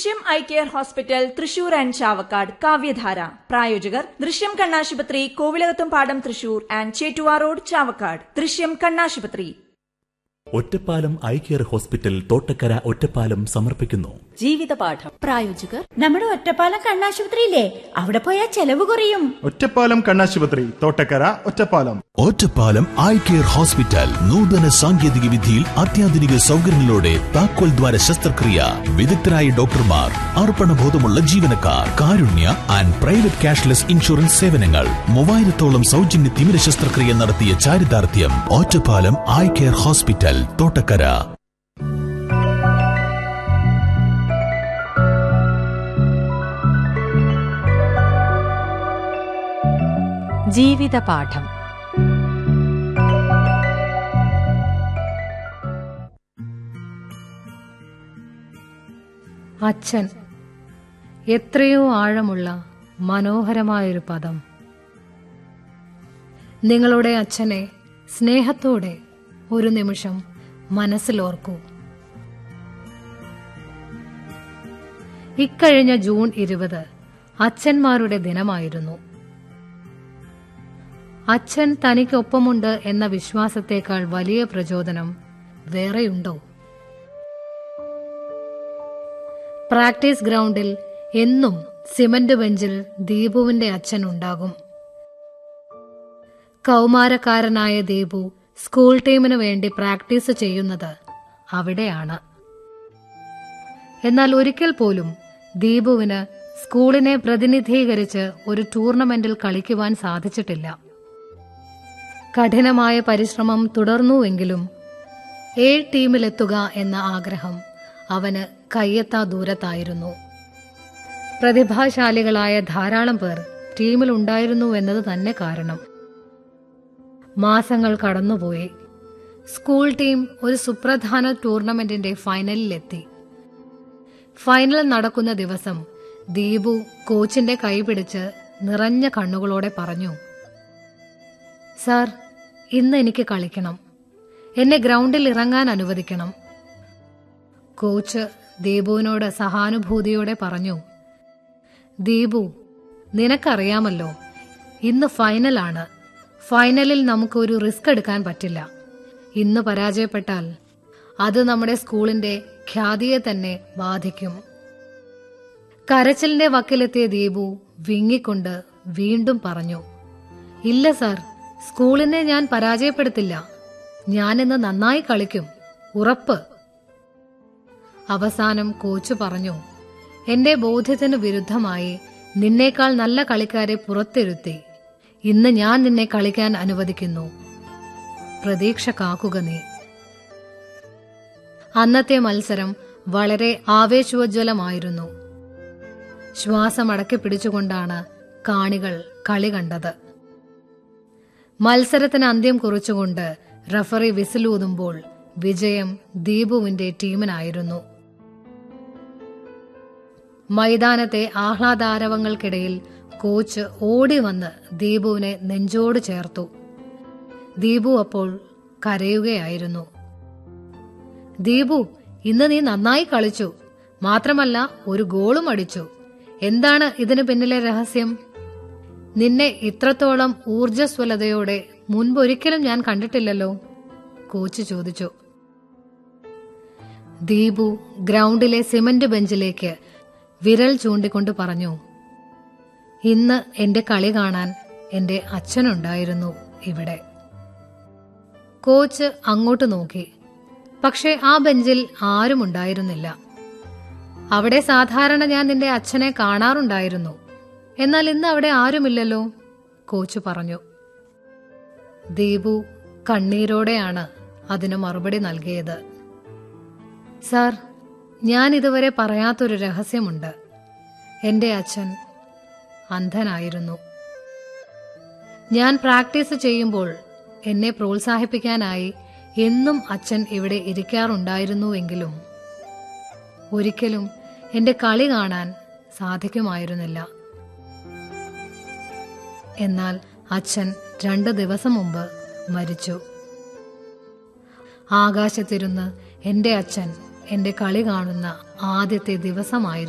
ദൃശ്യം eye care hospital Thrissur and Chavakkad കാവ്യധാര പ്രായോജകർ ദൃശ്യം കണ്ണാശുപത്രി Kovilakathumpadam Thrissur and Chettuva road Chavakkad Drishyam കണ്ണാശുപത്രി Ottapalam eye care hospital Thottakkara Ottapalam സമർപ്പിക്കുന്നു ജീവിതപാഠം പ്രായോജകർ നമ്മുടെ ഒറ്റപ്പാലം കണ്ണാശുപത്രിയില്ലേ അവിടെ പോയാൽ ചെലവ് കുറയും ഒറ്റപ്പാലം കണ്ണാശുപത്രി Thottakkara Ottapalam Ottapalam eye care hospital നൂതന സാങ്കേതിക വിദ്യയിൽ അത്യാധുനിക സൗകര്യങ്ങളോടെ താക്കോൽ ദ്വാര ശസ്ത്രക്രിയ വിദഗ്ധരായ ഡോക്ടർമാർ അർപ്പണബോധമുള്ള ജീവനക്കാർ Karunya and private cashless insurance സേവനങ്ങൾ മൂവായിരത്തോളം സൗജന്യ തിമിര ശസ്ത്രക്രിയ നടത്തിയ ചാരിതാർത്ഥ്യം Ottapalam eye care hospital Thottakkara ജീവിതപാഠം അച്ഛൻ എത്രയോ ആഴമുള്ള മനോഹരമായൊരു പദം നിങ്ങളുടെ അച്ഛനെ സ്നേഹത്തോടെ ഒരു നിമിഷം മനസ്സിലോർക്കൂ ഇക്കഴിഞ്ഞ ജൂൺ ഇരുപത് അച്ഛന്മാരുടെ ദിനമായിരുന്നു അച്ഛൻ തനിക്കൊപ്പമുണ്ട് എന്ന വിശ്വാസത്തേക്കാൾ വലിയ പ്രചോദനം വേറെയുണ്ടോ പ്രാക്ടീസ് ഗ്രൗണ്ടിൽ എന്നും സിമന്റ് ബെഞ്ചിൽ ദീപുവിന്റെ അച്ഛൻ ഉണ്ടാകും കൗമാരക്കാരനായ ദീപു സ്കൂൾ ടീമിന് വേണ്ടി പ്രാക്ടീസ് ചെയ്യുന്നത് അവിടെയാണ് എന്നാൽ ഒരിക്കൽ പോലും ദീപുവിന് സ്കൂളിനെ പ്രതിനിധീകരിച്ച് ഒരു ടൂർണമെന്റിൽ കളിക്കുവാൻ സാധിച്ചിട്ടില്ല കഠിനമായ പരിശ്രമം തുടർന്നുവെങ്കിലും എ ടീമിലെത്തുക എന്ന ആഗ്രഹം അവന് കയ്യെത്താ ദൂരത്തായിരുന്നു പ്രതിഭാശാലികളായ ധാരാളം പേർ ടീമിൽ ഉണ്ടായിരുന്നു എന്നത് തന്നെ കാരണം മാസങ്ങൾ കടന്നുപോയി സ്കൂൾ ടീം ഒരു സുപ്രധാന ടൂർണമെന്റിന്റെ ഫൈനലിലെത്തി ഫൈനൽ നടക്കുന്ന ദിവസം ദീപു കോച്ചിന്റെ കൈ പിടിച്ച് നിറഞ്ഞ കണ്ണുകളോടെ പറഞ്ഞു സാർ ഇന്ന് എനിക്ക് കളിക്കണം എന്നെ ഗ്രൗണ്ടിൽ ഇറങ്ങാൻ അനുവദിക്കണം കോച്ച് ദീപുവിനോട് സഹാനുഭൂതിയോടെ പറഞ്ഞു ദീപു നിനക്കറിയാമല്ലോ ഇന്ന് ഫൈനലാണ് ഫൈനലിൽ നമുക്കൊരു റിസ്ക് എടുക്കാൻ പറ്റില്ല ഇന്ന് പരാജയപ്പെട്ടാൽ അത് നമ്മുടെ സ്കൂളിന്റെ ഖ്യാതിയെ തന്നെ ബാധിക്കും കരച്ചിലിന്റെ വക്കിലെത്തിയ ദീപു വിങ്ങിക്കൊണ്ട് വീണ്ടും പറഞ്ഞു ഇല്ല സാർ സ്കൂളിനെ ഞാൻ പരാജയപ്പെടുത്തില്ല ഞാനിന്ന് നന്നായി കളിക്കും ഉറപ്പ് അവസാനം കോച്ച് പറഞ്ഞു എന്റെ ബോധ്യത്തിന് വിരുദ്ധമായി നിന്നേക്കാൾ നല്ല കളിക്കാരെ പുറത്തിരുത്തി ഇന്ന് ഞാൻ നിന്നെ കളിക്കാൻ അനുവദിക്കുന്നു പ്രതീക്ഷ കാക്കുക നീ അന്നത്തെ മത്സരം വളരെ ആവേശോജ്വലമായിരുന്നു ശ്വാസമടക്കി പിടിച്ചുകൊണ്ടാണ് കാണികൾ കളി കണ്ടത് മത്സരത്തിന് അന്ത്യം കുറിച്ചുകൊണ്ട് റഫറി വിസിലൂതുമ്പോൾ വിജയം ദീപുവിന്റെ ടീമിനായിരുന്നു മൈതാനത്തെ ആഹ്ലാദാരവങ്ങൾക്കിടയിൽ കോച്ച് ഓടി വന്ന് ദീപുവിനെ നെഞ്ചോട് ചേർത്തു ദീപു അപ്പോൾ കരയുകയായിരുന്നു ദീപു ഇന്ന് നീ നന്നായി കളിച്ചു മാത്രമല്ല ഒരു ഗോളും അടിച്ചു എന്താണ് ഇതിന് പിന്നിലെ രഹസ്യം നിന്നെ ഇത്രത്തോളം ഊർജസ്വലതയോടെ മുൻപൊരിക്കലും ഞാൻ കണ്ടിട്ടില്ലല്ലോ കോച്ച് ചോദിച്ചു ദീപു ഗ്രൗണ്ടിലെ സിമന്റ് ബെഞ്ചിലേക്ക് വിരൽ ചൂണ്ടിക്കൊണ്ട് പറഞ്ഞു ഇന്ന് എന്റെ കളി കാണാൻ എന്റെ അച്ഛനുണ്ടായിരുന്നു ഇവിടെ കോച്ച് അങ്ങോട്ട് നോക്കി പക്ഷെ ആ ബെഞ്ചിൽ ആരും ഉണ്ടായിരുന്നില്ല അവിടെ സാധാരണ ഞാൻ നിന്റെ അച്ഛനെ കാണാറുണ്ടായിരുന്നു എന്നാൽ ഇന്ന് അവിടെ ആരുമില്ലല്ലോ കോച്ച് പറഞ്ഞു ദീപു കണ്ണീരോടെയാണ് അതിന് മറുപടി നൽകിയത് സാർ ഞാൻ ഇതുവരെ പറയാത്തൊരു രഹസ്യമുണ്ട് എന്റെ അച്ഛൻ അന്ധനായിരുന്നു ഞാൻ പ്രാക്ടീസ് ചെയ്യുമ്പോൾ എന്നെ പ്രോത്സാഹിപ്പിക്കാനായി എന്നും അച്ഛൻ ഇവിടെ ഇരിക്കാറുണ്ടായിരുന്നുവെങ്കിലും ഒരിക്കലും എന്റെ കളി കാണാൻ സാധിക്കുമായിരുന്നില്ല എന്നാൽ അച്ഛൻ രണ്ട് ദിവസം മുമ്പ് മരിച്ചു ആകാശത്തിരുന്ന് എന്റെ അച്ഛൻ എന്റെ കളി കാണുന്ന ആദ്യത്തെ ദിവസമായിരുന്നു